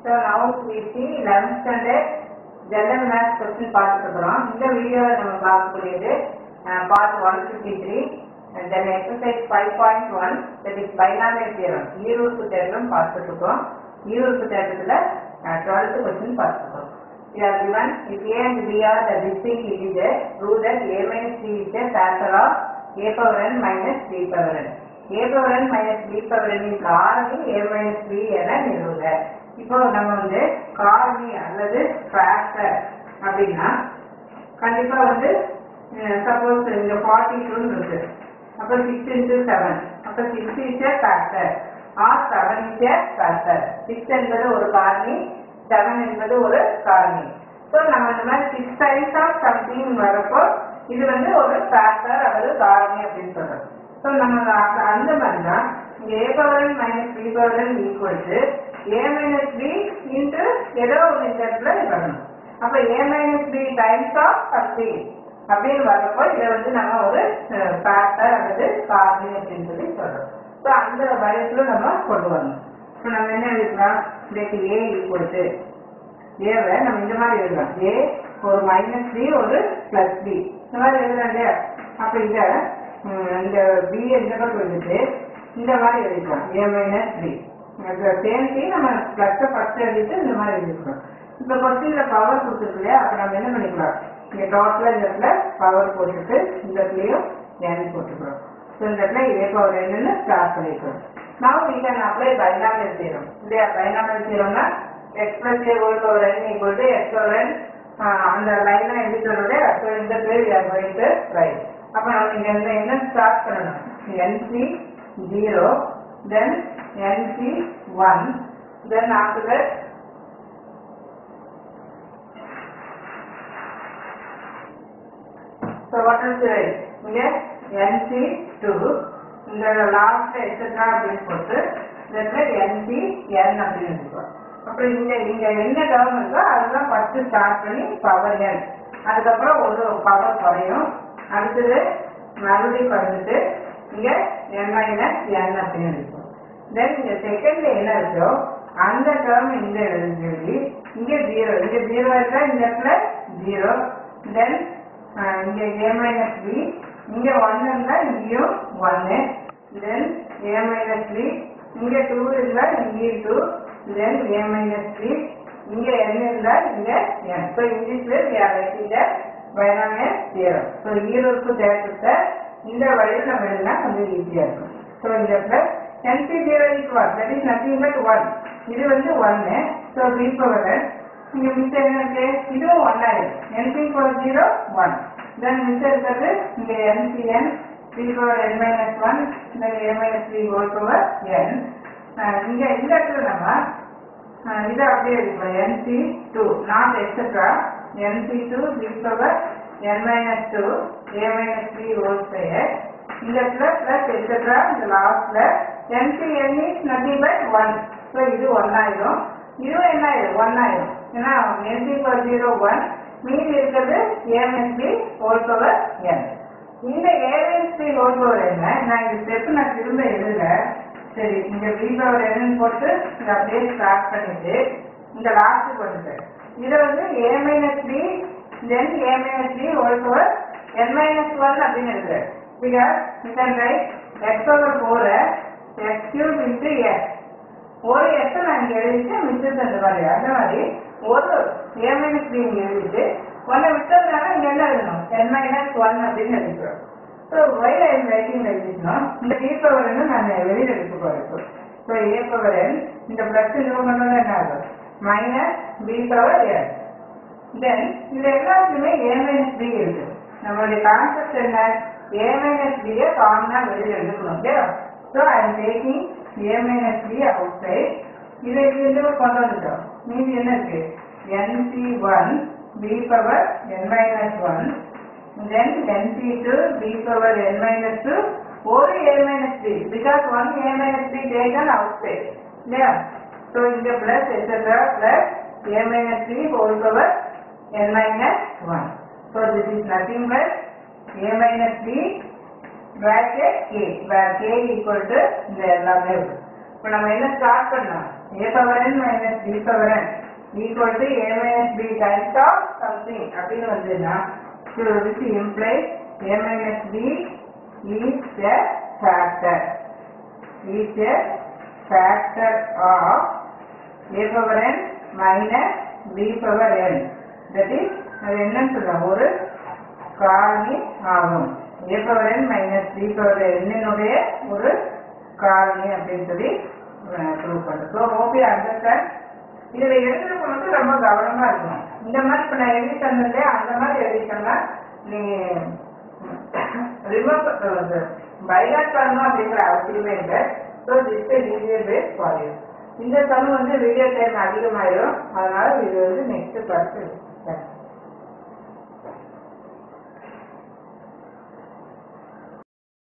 So now we see 11th standard general maths question பார்த்துட்டு இருக்கிறோம் இந்த வீடியோவில் நம்ம பார்க்கக்கூடியது part one fifty three then exercise five point one that is binomial theorem ஈருறுப்பு தேற்றம் பார்த்துட்டு இருக்கோம் ஈருறுப்பு தேற்றத்தில் டுவெல்த் கொஸ்டின் பார்த்துருக்கோம் We are given if A and B are the distinct integers, prove that A minus B is a factor of A power n minus B power n. A power n minus B power n இன் காரணி A minus B என நிறுவுக இப்போ நம்ம வந்து காரணி அல்லது factor அப்படின்னா கண்டிப்பா வந்து சப்போஸ் இங்க ஃபார்ட்டி டூன்னு இருக்கு அப்போ சிக்ஸ் இன்டூ செவன் அப்போ six is a factor or seven is a factor six என்பது ஒரு காரணி செவன் என்பது ஒரு காரணி ஸோ நம்ம இந்த மாதிரி சிக்ஸ் டைம்ஸ் ஆஃப் சம்திங் வரப்போ இது வந்து ஒரு ஃபேக்டர் அல்லது காரணி அப்படின்னு சொல்றோம் ஸோ நம்ம அந்த- அந்த மாதிரி தான் இங்க a power minus b power equal to a minus b into ஏதோ ஒரு இந்த இடத்துல வரணும் அப்போ a minus b times of something அப்படின்னு வரப்போ இதை வந்து நம்ம ஒரு ஃபேக்டர் அல்லது காரணி அப்படின்னு சொல்லி சொல்றோம் ஸோ அந்த வயசுல நம்ம கொண்டு வரணும் இப்போ நம்ம என்ன எழுதலாம் இதுக்கு ஏ ஈக்குவல் டு ஏவை நம்ம இந்த மாதிரி எழுதலாம் ஏ ஒரு மைனஸ் பி ஒரு பிளஸ் பி இந்த மாதிரி எழுதலாம் இல்லையா அப்போ இத ம், இந்த பி இந்த பக்கம் எழுதிட்டு இந்த மாதிரி எழுதிக்கலாம் a minus b same b நம்ம பிளஸ் ஃபர்ஸ்ட் எழுதிட்டு இந்த மாதிரி எழுதிக்கலாம் இப்போ கொஸ்டின்ல பவர் கொடுத்துருக்கு இல்லையா அப்போ நம்ம என்ன பண்ணிக்கலாம் இங்க டோட்டலா இந்த இடத்துல பவர் போட்டுட்டு இந்த இடத்துலயும் n போட்டுக்கிறோம் ஸோ இந்த இடத்துல ஏ பவர் என்னன்னு ஸ்டார்ட் பண்ணிக்கிறோம் now we can apply binomial theorem இல்லையா binomial theoremனா x plus a whole power n equal to x power n ஆஹ் அந்த லைனா எப்படி சொல்றது அப்போ இந்த பேர் we are going to write அப்ப நம்ம இங்க இந்த என்ன ஸ்டார்ட் பண்ணணும் nc 0 then nc 1 then after that So what is the இங்க NC 2 இந்த லாஸ்ட் எக்ஸெட்ரா அப்படின்னு போட்டு இந்த இடத்துல NC N அப்படின்னு இருக்கும் அப்புறம் இங்க இங்க என்ன டேர்ம் இருக்கோ அதுதான் ஃபர்ஸ்ட் ஸ்டார்ட் பண்ணி பவர் N அதுக்கப்புறம் ஒரு பவர் குறையும் அடுத்தது மறுபடியும் குறைஞ்சிட்டு இங்க N மைனஸ் N அப்படின்னு இருக்கும் தென் இங்க செகண்ட்ல என்ன இருக்கோ அந்த டேர்ம் இந்த எழுதி இங்க ஜீரோ இங்க ஜீரோ இருக்கா இந்த இடத்துல ஜீரோ தென் இங்க a மைனஸ் பி இங்க ஒன்னு இருந்தா இங்கேயும் ஒன்னு தென் a மைனஸ் பி இங்க டூ இருந்தா இங்கேயும் two then a minus b இங்க n இருந்தா இங்க n ஸோ இங்கிலீஷ்ல we are writing the binomial theorem so ஈரோப்பு தேட்டத்தை இந்த வழியில் நம்ம எழுதினா கொஞ்சம் ஈஸியா இருக்கும் ஸோ இந்த இடத்துல nc zero equal that is nothing but one இது வந்து ஒன்னு ஸோ பி பவர் இங்க மிச்சம் என்ன இருக்கு இதுவும் ஒன் ஆயிடும் nc power zero one then மிச்சம் இருக்கிறது இங்க ncn three power n minus one then a minus three whole power n இங்க இந்த இடத்துல நம்ம அஹ், இதை அப்படியே எடுக்கலாம் nc two naught etcetera nc two three power n minus two a minus three whole square இந்த இடத்துல பிளஸ் எக்ஸெட்ரா இந்த லாஸ்ட்ல ncn is nothing but one so இது ஒன் ஆயிடும் இதுவும் என்ன ஆயிடும் ஒன் ஆயிடும் ஏன்னா nc பவர் ஜீரோ ஒன் மீதி இருக்கிறது amsb ஹோல் பவர் n இந்த amsb ஹோல் பவர் என்ன நான் இந்த ஸ்டெப் நான் திரும்ப எழுதல சரி இங்க b பவர் n போட்டு இதை அப்படியே ஸ்டார்ட் பண்ணிட்டு இந்த லாஸ்ட் கொண்டு இதை வந்து a minus b then a minus b whole power n minus one அப்படின்னு இருக்கு because you can write x power four x cube into x ஒரு எஸ் நான் இங்க எழுதிட்டு மிச்சத்தை அந்த மாதிரி அந்த மாதிரி ஒரு ஏ மைனஸ் பி இங்க எழுதிட்டு ஒன்னை விட்டதுனால இங்க என்ன எழுதணும் என் மைனஸ் ஒன் அப்படின்னு எழுதிக்கிறோம் ஸோ ஒய் ஐம் ரைட்டிங் எழுதிக்கணும் இந்த பி பவர் நான் வெளியில் எடுக்க போறேன் ஸோ ஏ பவர் என் இந்த பிளஸ் இது பண்ணணும் என்ன ஆகும் minus b power n then இது எல்லாத்துக்குமே ஏ மைனஸ் பி இருக்கு நம்மளுடைய கான்செப்ட் என்ன ஏ மைனஸ் பியை காமனா வெளியில் எடுக்கணும் இல்லையா so I am taking a minus b outside இதை இது இந்த பக்கம் கொண்டு வந்துட்டோம் மீதி என்ன இருக்கு nc one b power n minus one then nc two b power n minus two ஒரு a minus b because one a minus b taken outside இல்லையா ஸோ இங்க plus etcetera plus a minus b whole power n minus 1. So this is nothing but a minus b bracket k where k equal to இந்த எல்லாமே இருக்கு. இப்போ நம்ம என்ன start பண்ணோம் a power n minus b power n equal to a minus b times of something அப்படின்னு வந்ததுன்னா so this implies a minus b is a factor is a factor of a power n minus b power n that is அது என்னன்னு சொல்லலாம் ஒரு காரணி ஆகும் a power n minus b power n னுடைய ஒரு காரணி அப்படின்னு சொல்லி ப்ரூவ் பண்ணுறோம் ஸோ ஹோப் யூ அண்டர்ஸ்டாண்ட் இதில் எழுதுறதுக்கு மட்டும் ரொம்ப கவனமாக இருக்கணும் இந்த மாதிரி இப்போ நான் எழுதி தந்தேன் அந்த மாதிரி எழுதிட்டோம்னா நீ ரிமம்பர் பைலாட் பண்ணணும் அப்படிங்கிற அவசியமே இல்லை so this easier pace for you இந்த சம் வந்து வீடியோ டைம் அதிகமாயிடும் அதனால இது வந்து நெக்ஸ்ட் பார்த்து